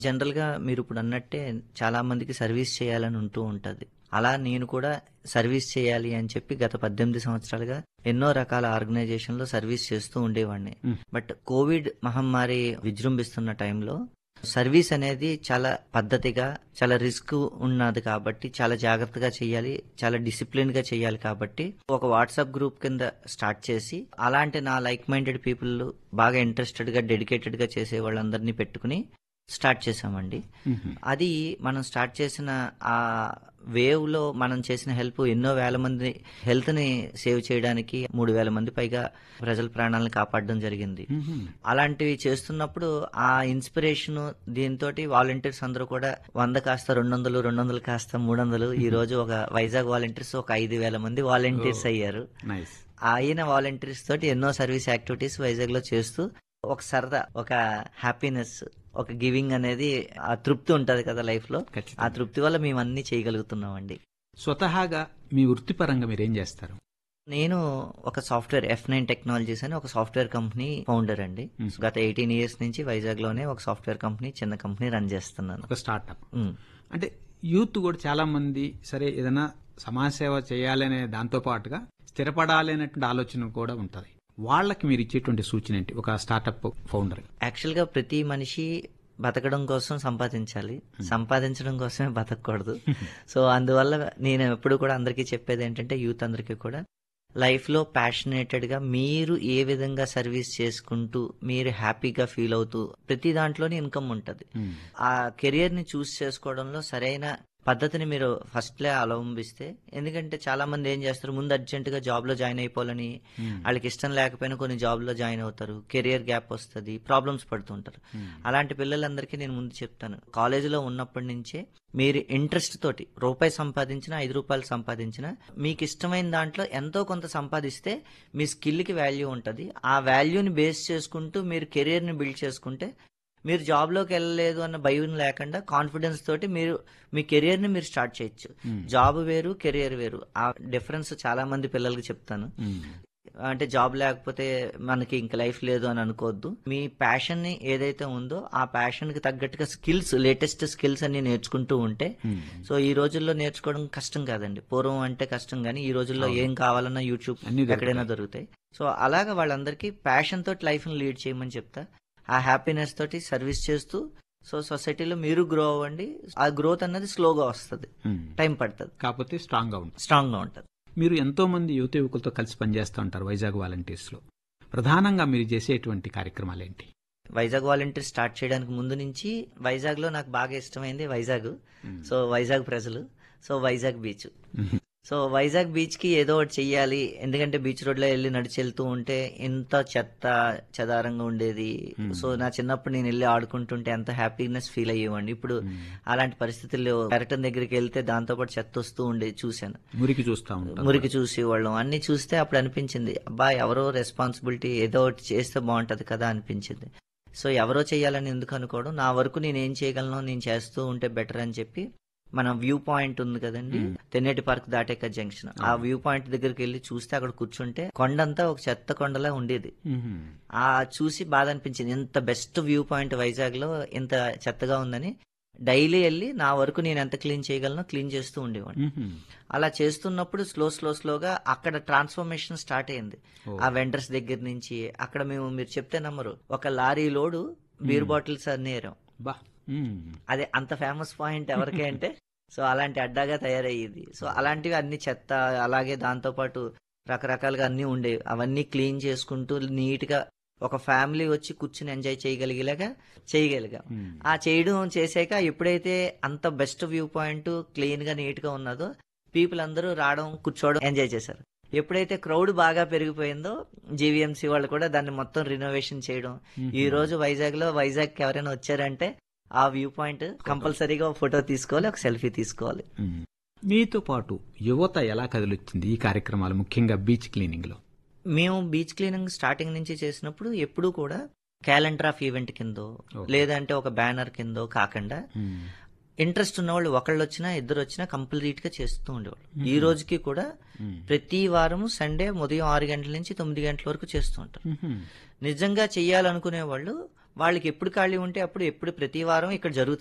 General గా మీరు ఇప్పుడు అన్నట్టే చాలా మందికి సర్వీస్ చేయాలని ఉంటూ ఉంటది అలా నేను కూడా సర్వీస్ చేయాలి అని చెప్పి గత పద్దెనిమిది సంవత్సరాలుగా ఎన్నో రకాల ఆర్గనైజేషన్ లో సర్వీస్ చేస్తూ ఉండేవాడిని మ్. బట్ కోవిడ్ మహమ్మారి విజృంభిస్తున్న టైంలో సర్వీస్ అనేది చాలా పద్ధతిగా చాలా రిస్క్ ఉన్నది కాబట్టి చాలా జాగ్రత్తగా చేయాలి చాలా డిసిప్లిన్ గా చేయాలి కాబట్టి ఒక వాట్సాప్ గ్రూప్ కింద స్టార్ట్ చేసి అలాంటి నా లైక్ మైండెడ్ పీపుల్ బాగా ఇంట్రెస్టెడ్ గా డెడికేటెడ్ గా చేసే వాళ్ళందరినీ పెట్టుకుని స్టార్ట్ చేసామండి మ్మ్. అది మనం స్టార్ట్ చేసిన ఆ వేవ్ లో మనం చేసిన హెల్ప్ ఎన్నో వేల మంది హెల్త్ ని సేవ్ చేయడానికి మూడు వేల మంది పైగా ప్రజల ప్రాణాలను కాపాడడం జరిగింది మ్మ్. అలాంటివి చేస్తున్నప్పుడు ఆ ఇన్స్పిరేషన్ దీంతో వాలంటీర్స్ అందరూ కూడా వంద కాస్త రెండు వందలు రెండు వందలు కాస్త మూడు వందలు ఈ రోజు ఒక వైజాగ్ వాలంటీర్స్ ఒక ఐదు వేల మంది వాలంటీర్స్ అయ్యారు నైస్ అయిన వాలంటీర్స్ తోటి ఎన్నో సర్వీస్ యాక్టివిటీస్ వైజాగ్ లో చేస్తూ ఒక సరదా ఒక హ్యాపీనెస్ ఒక గివింగ్ అనేది ఆ తృప్తి ఉంటది కదా లైఫ్ లో ఆ ఖచ్చితంగా తృప్తి వల్ల మేము అన్ని చేయగలుగుతున్నామండి స్వతహాగా మీ వృత్తిపరంగా మీరేం చేస్తారు నేను ఒక సాఫ్ట్వేర్ ఎఫ్ నైన్ టెక్నాలజీస్ అని ఒక సాఫ్ట్వేర్ కంపెనీ ఫౌండర్ అండి Hmm. గత ఎయిటీన్ ఇయర్స్ నుంచి వైజాగ్ లోనే ఒక సాఫ్ట్వేర్ కంపెనీ చిన్న కంపెనీ రన్ చేస్తున్నాను ఒక స్టార్ట్అప్ ఉమ్. అంటే యూత్ కూడా చాలా మంది సరే ఏదైనా సమాజ సేవ చేయాలనే దాంతో పాటుగా స్థిరపడాలి అనేటువంటి ఆలోచన కూడా ఉంటుంది వాళ్ళకి మీరు ఇచ్చేటువంటి సూచన ఏంటి ఒక స్టార్ట్అప్ ఫౌండర్ యాక్చువల్ గా ప్రతి మనిషి బతకడం కోసం సంపాదించాలి సంపాదించడం కోసమే బతకూడదు సో అందువల్ల నేను ఎప్పుడు కూడా అందరికీ చెప్పేది ఏంటంటే యూత్ అందరికీ కూడా లైఫ్ లో ప్యాషనేటెడ్ గా మీరు ఏ విధంగా సర్వీస్ చేసుకుంటూ మీరు హ్యాపీగా ఫీల్ అవుతూ ప్రతి దాంట్లోనే ఇన్కమ్ ఉంటది ఆ కెరియర్ ని చూస్ చేసుకోవడంలో సరైన పద్ధతిని మీరు ఫస్ట్ లే అవలంబిస్తే ఎందుకంటే చాలా మంది ఏం చేస్తారు ముందు అర్జెంట్ గా జాబ్ లో జాయిన్ అయిపోవాలని వాళ్ళకి ఇష్టం లేకపోయినా కొన్ని జాబ్ లో జాయిన్ అవుతారు కెరియర్ గ్యాప్ వస్తుంది ప్రాబ్లమ్స్ పడుతుంటారు అలాంటి పిల్లలందరికీ నేను ముందు చెప్తాను కాలేజీలో ఉన్నప్పటి నుంచే మీరు ఇంట్రెస్ట్ తోటి రూపాయి సంపాదించినా ఐదు రూపాయలు సంపాదించినా మీకు ఇష్టమైన దాంట్లో ఎంతో కొంత సంపాదిస్తే మీ స్కిల్ కి వాల్యూ ఉంటుంది ఆ వాల్యూని బేస్ చేసుకుంటూ మీరు కెరియర్ ని బిల్డ్ చేసుకుంటే మీరు జాబ్ లోకి వెళ్ళలేదు అన్న భయం లేకుండా కాన్ఫిడెన్స్ తోటి మీరు మీ కెరియర్ ని మీరు స్టార్ట్ చేయొచ్చు జాబ్ వేరు కెరియర్ వేరు ఆ డిఫరెన్స్ చాలా మంది పిల్లలకి చెప్తాను అంటే జాబ్ లేకపోతే మనకి ఇంక లైఫ్ లేదు అని అనుకోవద్దు మీ ప్యాషన్ ని ఏదైతే ఉందో ఆ ప్యాషన్ కి తగ్గట్టుగా స్కిల్స్ లేటెస్ట్ స్కిల్స్ అన్ని నేర్చుకుంటూ ఉంటే సో ఈ రోజుల్లో నేర్చుకోవడం కష్టం కాదండి పూర్వం అంటే కష్టం కానీ ఈ రోజుల్లో ఏం కావాలన్నా యూట్యూబ్ అన్ని దొరుకుతాయి. ఎక్కడైనా దొరుకుతాయి సో అలాగా వాళ్ళందరికీ ప్యాషన్ తోటి లైఫ్ ని లీడ్ చేయమని చెప్తా ఆ హ్యాపీనెస్ తోటి సర్వీస్ చేస్తూ సో సొసైటీలో మీరు గ్రో అవ్వండి ఆ గ్రోత్ అన్నది స్లోగా వస్తుంది టైం పడుతుంది కాకపోతే స్ట్రాంగ్ గా ఉంటుంది స్ట్రాంగ్ గా ఉంటుంది మీరు ఎంతో మంది యువత యువకులతో కలిసి పనిచేస్తూ ఉంటారు వైజాగ్ వాలంటీర్స్ లో ప్రధానంగా మీరు చేసేటువంటి కార్యక్రమాలు ఏంటి వైజాగ్ వాలంటీర్ స్టార్ట్ చేయడానికి ముందు నుంచి వైజాగ్ లో నాకు బాగా ఇష్టమైంది వైజాగ్ సో వైజాగ్ ప్రజలు so Vizag beach so Vizag beach కి ఏదో ఒకటి చెయ్యాలి ఎందుకంటే బీచ్ రోడ్ లో వెళ్ళి నడిచి వెళ్తూ ఉంటే ఎంత చెత్త చెదారంగా ఉండేది సో నా చిన్నప్పుడు నేను వెళ్ళి ఆడుకుంటుంటే ఎంత హ్యాపీనెస్ ఫీల్ అయ్యేవాడిని ఇప్పుడు అలాంటి పరిస్థితుల్లో పెరటం దగ్గరికి వెళ్తే దాంతో పాటు చెత్త వస్తూ ఉండేది చూశాను మురికి చూస్తూ ఉంటారు మురికి చూసేవాళ్ళం అన్ని చూస్తే అప్పుడు అనిపించింది అబ్బా ఎవరో రెస్పాన్సిబిలిటీ ఏదో ఒకటి చేస్తే బాగుంటది కదా అనిపించింది సో ఎవరో చేయాలని ఎందుకు అనుకోవడం నా వరకు నేను ఏం చేయగలను నేను చేస్తూ ఉంటే బెటర్ అని చెప్పి మన వ్యూ పాయింట్ ఉంది కదండి తెన్నేటి పార్క్ దాటేక జంక్షన్ ఆ వ్యూ పాయింట్ దగ్గరికి వెళ్ళి చూస్తే అక్కడ కూర్చుంటే కొండంతా ఒక చెత్త కొండలా ఉండేది మ్మ్. ఆ చూసి బాధ అనిపించింది ఇంత బెస్ట్ వ్యూ పాయింట్ వైజాగ్ లో ఇంత చెత్తగా ఉందని డైలీ వెళ్ళి నా వరకు నేను ఎంత క్లీన్ చేయగలనో క్లీన్ చేస్తూ ఉండేవాడిని మ్మ్. అలా చేస్తున్నప్పుడు స్లో స్లో స్లోగా అక్కడ ట్రాన్స్ఫర్మేషన్ స్టార్ట్ అయింది ఓ. ఆ వెండర్స్ దగ్గర నుంచి అక్కడ మేము మీరు చెప్తే నమ్మరు ఒక లారీ లోడు బీర్ బాటిల్స్ అన్ని ఏరాం బా మ్మ్. అదే అంత ఫేమస్ పాయింట్ ఎవరికే అంటే సో అలాంటి అడ్డాగా తయారయ్యేది సో అలాంటివి అన్ని చెత్త అలాగే దాంతో పాటు రకరకాలుగా అన్ని ఉండేవి అవన్నీ క్లీన్ చేసుకుంటూ నీట్ గా ఒక ఫ్యామిలీ వచ్చి కూర్చుని ఎంజాయ్ చేయగలిగేలాగా చేయగలిగాం మ్మ్. ఆ చేయడం చేసాక ఎప్పుడైతే అంత బెస్ట్ వ్యూ పాయింట్ క్లీన్ గా నీట్ గా ఉన్నదో పీపుల్ అందరూ రావడం కూర్చోవడం ఎంజాయ్ చేశారు ఎప్పుడైతే క్రౌడ్ బాగా పెరిగిపోయిందో జీవీఎంసీ వాళ్ళు కూడా దాన్ని మొత్తం రినోవేషన్ చేయడం ఈ రోజు వైజాగ్ లో వైజాగ్ కి ఎవరైనా వచ్చారంటే ఆ వ్యూ పాయింట్ కంపల్సరీగా ఒక ఫోటో తీసుకోవాలి ఒక సెల్ఫీ తీసుకోవాలి మ్మ్. మీతో పాటు యువత ఎలా కదిలొచ్చింది ఈ కార్యక్రమాలు ముఖ్యంగా బీచ్ క్లీనింగ్ లో మేము బీచ్ క్లీనింగ్ స్టార్టింగ్ నుంచి చేసినప్పుడు ఎప్పుడూ కూడా క్యాలెండర్ ఆఫ్ ఈవెంట్ కిందో Okay. లేదంటే ఒక బ్యానర్ కిందో కాకుండా మ్మ్. ఇంట్రెస్ట్ ఉన్న వాళ్ళు ఒకళ్ళు వచ్చినా ఇద్దరు వచ్చినా కంప్లీట్ గా చేస్తూ ఉండేవాళ్ళు ఈ రోజుకి కూడా మ్మ్. ప్రతి వారము సండే ఉదయం ఆరు గంటల నుంచి తొమ్మిది గంటల వరకు చేస్తూ ఉంటారు మ్మ్. నిజంగా చెయ్యాలనుకునే వాళ్ళు వాళ్ళకి ఎప్పుడు ఖాళీ ఉంటే అప్పుడు ఎప్పుడు ప్రతి వారం ఇక్కడ జరుగుతుంది